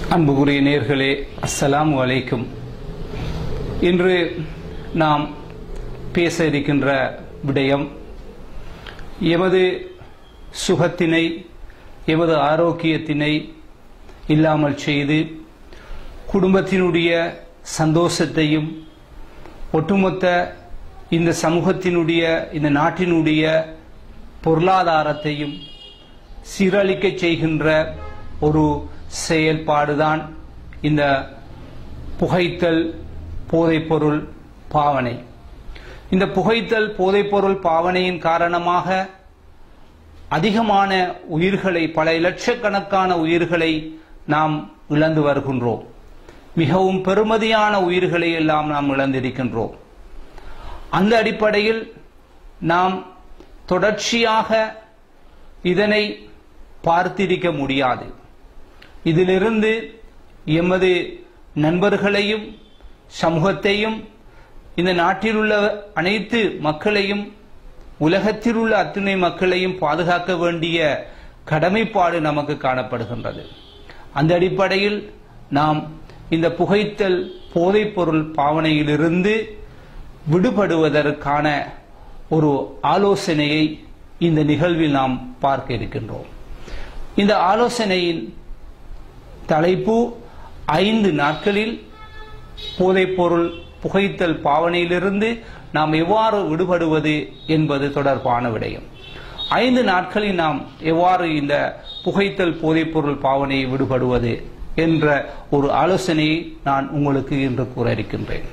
அன்புக்குரிய நேர்களே அஸ்ஸலாமு அலைக்கும் இன்று நாம் பேச இருக்கின்ற விடயம் எமது சுகத்தினை எமது ஆரோக்கியத்தினை இல்லாமல் செய்து குடும்பத்தினுடைய சந்தோஷத்தையும் ஒட்டுமொத்த இந்த சமூகத்தினுடைய இந்த நாட்டினுடைய பொருளாதாரத்தையும் சீரழிக்க செய்கின்ற ஒரு செயல்பாடுதான் இந்த புகைத்தல் போதைப்பொருள் பாவனை இந்த புகைத்தல் போதைப்பொருள் பாவனையின் காரணமாக அதிகமான உயிர்களை பல லட்சக்கணக்கான உயிர்களை நாம் இழந்து வருகின்றோம் மிகவும் பெருமதியான உயிர்களை எல்லாம் நாம் இழந்திருக்கின்றோம் அந்த அடிப்படையில் நாம் தொடர்ச்சியாக இதனை பார்த்திருக்க முடியாது இதிலிருந்து எமது நண்பர்களையும் சமூகத்தையும் இந்த நாட்டில் உள்ள அனைத்து மக்களையும் உலகத்தில் உள்ள அத்துணை மக்களையும் பாதுகாக்க வேண்டிய கடமைப்பாடு நமக்கு காணப்படுகின்றது அந்த அடிப்படையில் நாம் இந்த புகைத்தல் போதைப்பொருள் பாவனையிலிருந்து விடுபடுவதற்கான ஒரு ஆலோசனையை இந்த நிகழ்வில் நாம் பார்க்க இருக்கின்றோம் இந்த ஆலோசனையின் தலைப்பு ஐந்து நாட்களில் போதைப்பொருள் புகைத்தல் பாவனையிலிருந்து நாம் எவ்வாறு விடுபடுவது என்பது தொடர்பான விடயம் ஐந்து நாட்களில் நாம் எவ்வாறு இந்த புகைத்தல் போதைப்பொருள் பாவனையை விடுபடுவது என்ற ஒரு ஆலோசனையை நான் உங்களுக்கு இன்று கூற இருக்கின்றேன்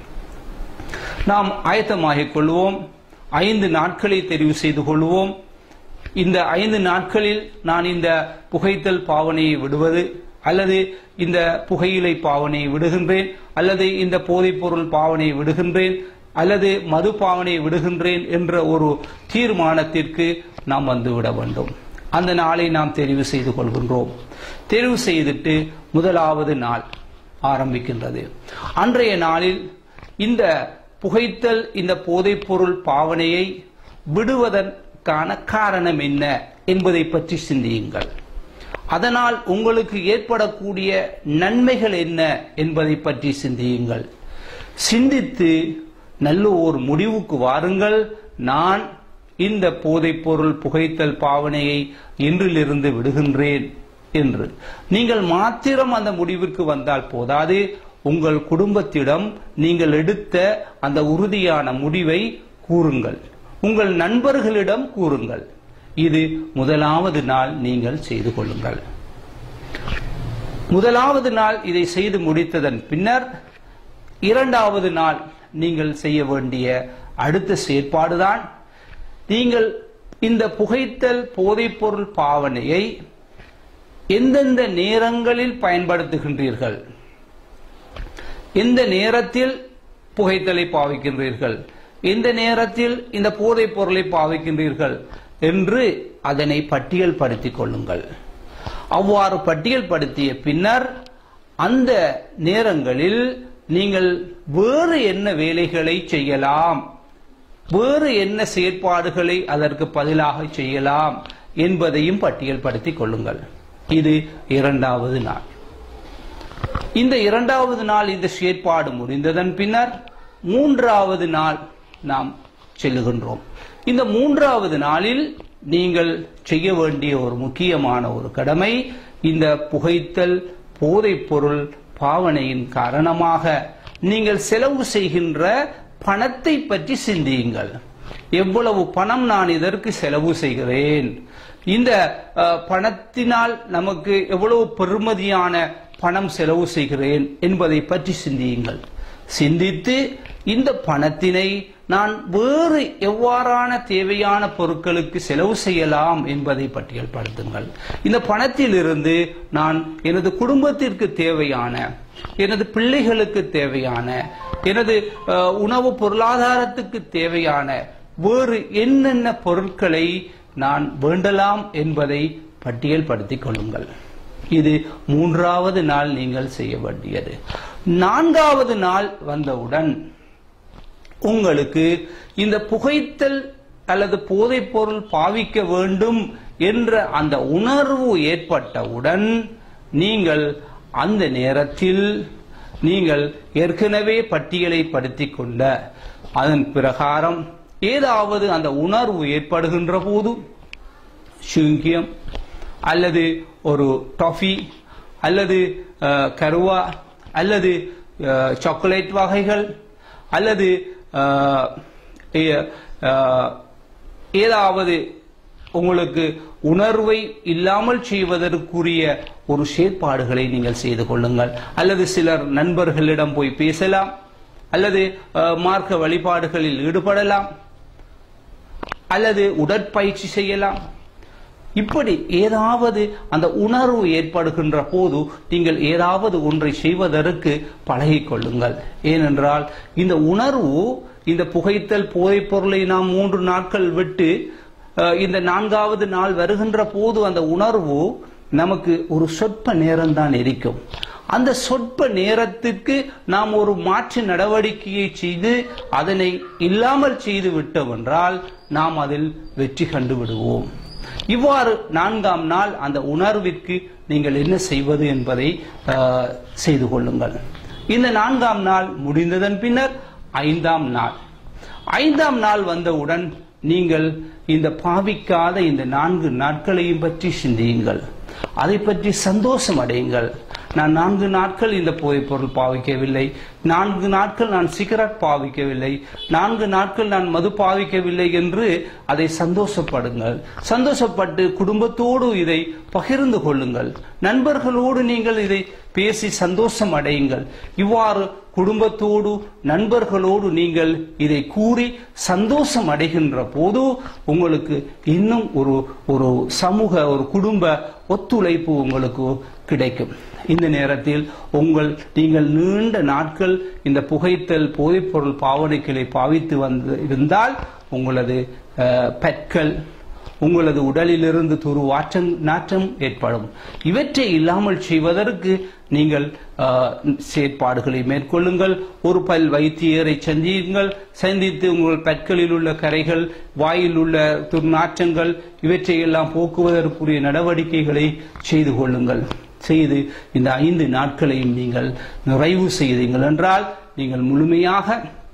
நாம் ஆயத்தமாகிக் கொள்வோம் ஐந்து நாட்களை தெரிவு செய்து கொள்வோம் இந்த ஐந்து நாட்களில் நான் இந்த புகைத்தல் பாவனையை விடுவது அல்லது இந்த புகையிலை பாவனையை விடுகின்றேன் அல்லது இந்த போதைப்பொருள் பாவனையை விடுகின்றேன் அல்லது மது பாவனையை விடுகின்றேன் என்ற ஒரு தீர்மானத்திற்கு நாம் வந்துவிட வேண்டும் அந்த நாளை நாம் தெரிவு செய்து கொள்கின்றோம் தெரிவு செய்துட்டு முதலாவது நாள் ஆரம்பிக்கின்றது அன்றைய நாளில் இந்த புகைத்தல் இந்த போதைப்பொருள் பாவனையை விடுவதற்கான காரணம் என்ன என்பதை பற்றி சிந்தியுங்கள் அதனால் உங்களுக்கு ஏற்படக்கூடிய நன்மைகள் என்ன என்பதை பற்றி சிந்தியுங்கள் சிந்தித்து நல்ல ஒரு முடிவுக்கு வாருங்கள் நான் இந்த போதைப்பொருள் புகைத்தல் பாவனையை இன்றிலிருந்து விடுகின்றேன் என்று நீங்கள் மாத்திரம் அந்த முடிவிற்கு வந்தால் போதாது உங்கள் குடும்பத்திடம் நீங்கள் எடுத்த அந்த உறுதியான முடிவை கூறுங்கள் உங்கள் நண்பர்களிடம் கூறுங்கள் இது முதலாவது நாள் நீங்கள் செய்து கொள்ளுங்கள் முதலாவது நாள் இதை செய்து முடித்ததன் பின்னர் இரண்டாவது நாள் நீங்கள் செய்ய வேண்டிய அடுத்த செயற்பாடுதான் நீங்கள் இந்த புகைத்தல் போதைப்பொருள் பாவனையை எந்தெந்த நேரங்களில் பயன்படுத்துகின்றீர்கள் எந்த நேரத்தில் புகைத்தலை பாவிக்கின்றீர்கள் எந்த நேரத்தில் இந்த போதைப் பொருளை பாவிக்கின்றீர்கள் என்று அதனை பட்டியல் படுத்திக் கொள்ளுங்கள் அவ்வாறு பட்டியல் படுத்திய பின்னர் அந்த நேரங்களில் நீங்கள் வேறு என்ன வேலைகளை செய்யலாம் வேறு என்ன செயற்பாடுகளை அதற்கு பதிலாக செய்யலாம் என்பதையும் பட்டியல் படுத்திக் கொள்ளுங்கள் இது இரண்டாவது நாள் இந்த இரண்டாவது நாள் இந்த செயற்பாடு முடிந்ததன் பின்னர் மூன்றாவது நாள் நாம் செல்லுகின்றோம் இந்த மூன்றாவது நாளில் நீங்கள் செய்ய வேண்டிய ஒரு முக்கியமான ஒரு கடமை இந்த புகைத்தல் போதைப் பொருள் பாவனையின் காரணமாக நீங்கள் செலவு செய்கின்ற பணத்தை பற்றி சிந்தியுங்கள் எவ்வளவு பணம் நான் இதற்கு செலவு செய்கிறேன் இந்த பணத்தினால் நமக்கு எவ்வளவு பெருமதியான பணம் செலவு செய்கிறேன் என்பதை பற்றி சிந்தியுங்கள் சிந்தித்து இந்த பணத்தினை நான் வேறு எவ்வாறான தேவையான பொருட்களுக்கு செலவு செய்யலாம் என்பதை பட்டியல்படுத்துங்கள் இந்த பணத்திலிருந்து நான் எனது குடும்பத்திற்கு தேவையான எனது பிள்ளைகளுக்கு தேவையான எனது உணவு பொருளாதாரத்துக்கு தேவையான வேறு என்னென்ன பொருட்களை நான் வேண்டலாம் என்பதை பட்டியல் படுத்திக் கொள்ளுங்கள் இது மூன்றாவது நாள் நீங்கள் செய்ய வேண்டியது நான்காவது நாள் வந்தவுடன் உங்களுக்கு இந்த புகைத்தல் அல்லது போதைப் பொருள் பாவிக்க வேண்டும் என்ற அந்த உணர்வு ஏற்பட்டவுடன் நீங்கள் அந்த நேரத்தில் நீங்கள் ஏற்கனவே பட்டியலை படுத்திக் கொண்ட அதன் பிரகாரம் ஏதாவது அந்த உணர்வு ஏற்படுகின்ற போது சுங்கியம் அல்லது ஒரு டாஃபி அல்லது அஹ், கருவா அல்லது அஹ், சாக்லேட் வகைகள் அல்லது அஹ், ஏ- அஹ், ஏதாவது உங்களுக்கு உணர்வை இல்லாமல் செய்வதற்குரிய ஒரு செயற்பாடுகளை நீங்கள் செய்து கொள்ளுங்கள் அல்லது சிலர் நண்பர்களிடம் போய் பேசலாம் அல்லது அஹ், மார்க்க வழிபாடுகளில் ஈடுபடலாம் அல்லது உடற்பயிற்சி செய்யலாம் இப்படி ஏதாவது அந்த உணர்வு ஏற்படுகின்ற போது நீங்கள் ஏதாவது ஒன்றை செய்வதற்கு பழகிக் கொள்ளுங்கள் ஏனென்றால் இந்த உணர்வு இந்த புகைத்தல் போதைப் பொருளை நாம் மூன்று நாட்கள் விட்டு அஹ், இந்த நான்காவது நாள் வருகின்ற போது அந்த உணர்வு நமக்கு ஒரு சொற்ப நேரம்தான் இருக்கும் அந்த சொற்ப நேரத்திற்கு நாம் ஒரு மாற்று நடவடிக்கையை செய்து அதனை இல்லாமல் செய்து விட்டோம் நாம் அதில் வெற்றி கண்டு விடுவோம் இவ்வாறு நான்காம் நாள் அந்த உணர்விற்கு நீங்கள் என்ன செய்வது என்பதை அஹ், செய்து கொள்ளுங்கள் இந்த நான்காம் நாள் முடிந்ததன் பின்னர் ஐந்தாம் நாள் ஐந்தாம் நாள் வந்தவுடன் நீங்கள் இந்த பாவிக்காத இந்த நான்கு நாட்களையும் பற்றி சிந்தியுங்கள் அதை பற்றி சந்தோஷம் அடையுங்கள் நான் நான்கு நாட்கள் இந்த போதைப் பொருள் பாவிக்கவில்லை நான்கு நாட்கள் நான் சிகரெட் பாவிக்கவில்லை நான்கு நாட்கள் நான் மது பாவிக்கவில்லை என்று அதை சந்தோஷப்படுங்கள் சந்தோஷப்பட்டு குடும்பத்தோடு இதை பகிர்ந்து கொள்ளுங்கள் நண்பர்களோடு நீங்கள் இதை பேசி சந்தோஷம் அடையுங்கள் இவ்வாறு குடும்பத்தோடு நண்பர்களோடு நீங்கள் இதை கூறி சந்தோஷம் அடைகின்ற போது உங்களுக்கு இன்னும் ஒரு ஒரு சமூக ஒரு குடும்ப ஒத்துழைப்பு உங்களுக்கு கிடைக்கும் இந்த நேரத்தில் உங்கள் நீங்கள் நீண்ட நாட்கள் இந்த புகைத்தல் போதைப்பொருள் பாவனைகளை பாவித்து வந்து இருந்தால் உங்களது அஹ், பற்கள் உங்களது உடலிலிருந்து துரு வாற்றம் நாற்றம் ஏற்படும் இவற்றை இல்லாமல் செய்வதற்கு நீங்கள் ஆஹ், செயற்பாடுகளை மேற்கொள்ளுங்கள் ஒரு பல் வைத்தியரை சந்தியுங்கள் சந்தித்து உங்கள் பற்களில் உள்ள கரைகள் வாயில் உள்ள துர்நாற்றங்கள் இவற்றை எல்லாம் போக்குவதற்குரிய நடவடிக்கைகளை செய்து கொள்ளுங்கள் செய்து இந்த ஐந்து நாட்களையும் நீங்கள் நிறைவு செய்தீர்கள் என்றால் நீங்கள் முழுமையாக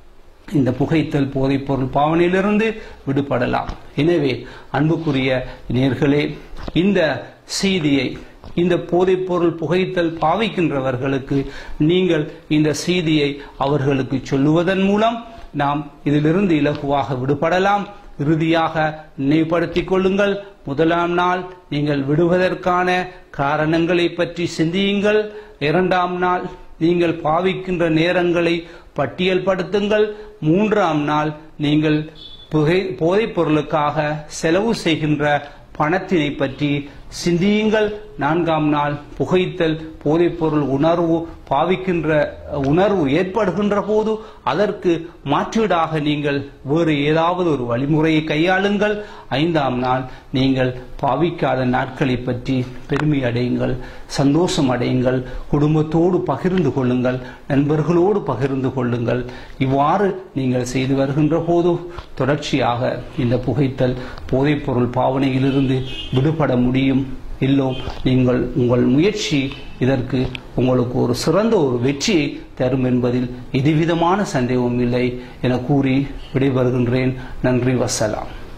இந்த புகைத்தல் போதைப் பொருள் பாவனையிலிருந்து விடுபடலாம் எனவே அன்புக்குரிய நேர்களே இந்த செய்தியை இந்த போதைப் பொருள் புகைத்தல் பாவிக்கின்றவர்களுக்கு நீங்கள் இந்த செய்தியை அவர்களுக்கு சொல்லுவதன் மூலம் நாம் இதிலிருந்து இலகுவாக விடுபடலாம் இறுதியாக நினைவுபடுத்திக் கொள்ளுங்கள் முதலாம் நாள் நீங்கள் விடுவதற்கான காரணங்களை பற்றி சிந்தியுங்கள் இரண்டாம் நாள் நீங்கள் பாவிக்கின்ற நேரங்களை பட்டியல்படுத்துங்கள் மூன்றாம் நாள் நீங்கள் புகை போதைப் பொருளுக்காக செலவு செய்கின்ற பணத்தினை பற்றி சிந்தியுங்கள் நான்காம் நாள் புகைத்தல் போதைப்பொருள் உணர்வு பாவிக்கின்ற உணர்வு ஏற்படுகின்ற போது அதற்கு மாற்றீடாக நீங்கள் வேறு ஏதாவது ஒரு வழிமுறையை கையாளுங்கள் ஐந்தாம் நாள் நீங்கள் பாவிக்காத நாட்களை பற்றி பெருமை அடையுங்கள் சந்தோஷம் அடையுங்கள் குடும்பத்தோடு பகிர்ந்து கொள்ளுங்கள் நண்பர்களோடு பகிர்ந்து கொள்ளுங்கள் இவ்வாறு நீங்கள் செய்து வருகின்ற போது தொடர்ச்சியாக இந்த புகைத்தல் போதைப்பொருள் பாவனையிலிருந்து விடுபட முடியும் இல்லோம் நீங்கள் உங்கள் முயற்சி இதற்கு உங்களுக்கு ஒரு சிறந்த ஒரு வெற்றியை தரும் என்பதில் எதுவிதமான சந்தேகமும் இல்லை என கூறி விடைபெறுகின்றேன் நன்றி வசலாம்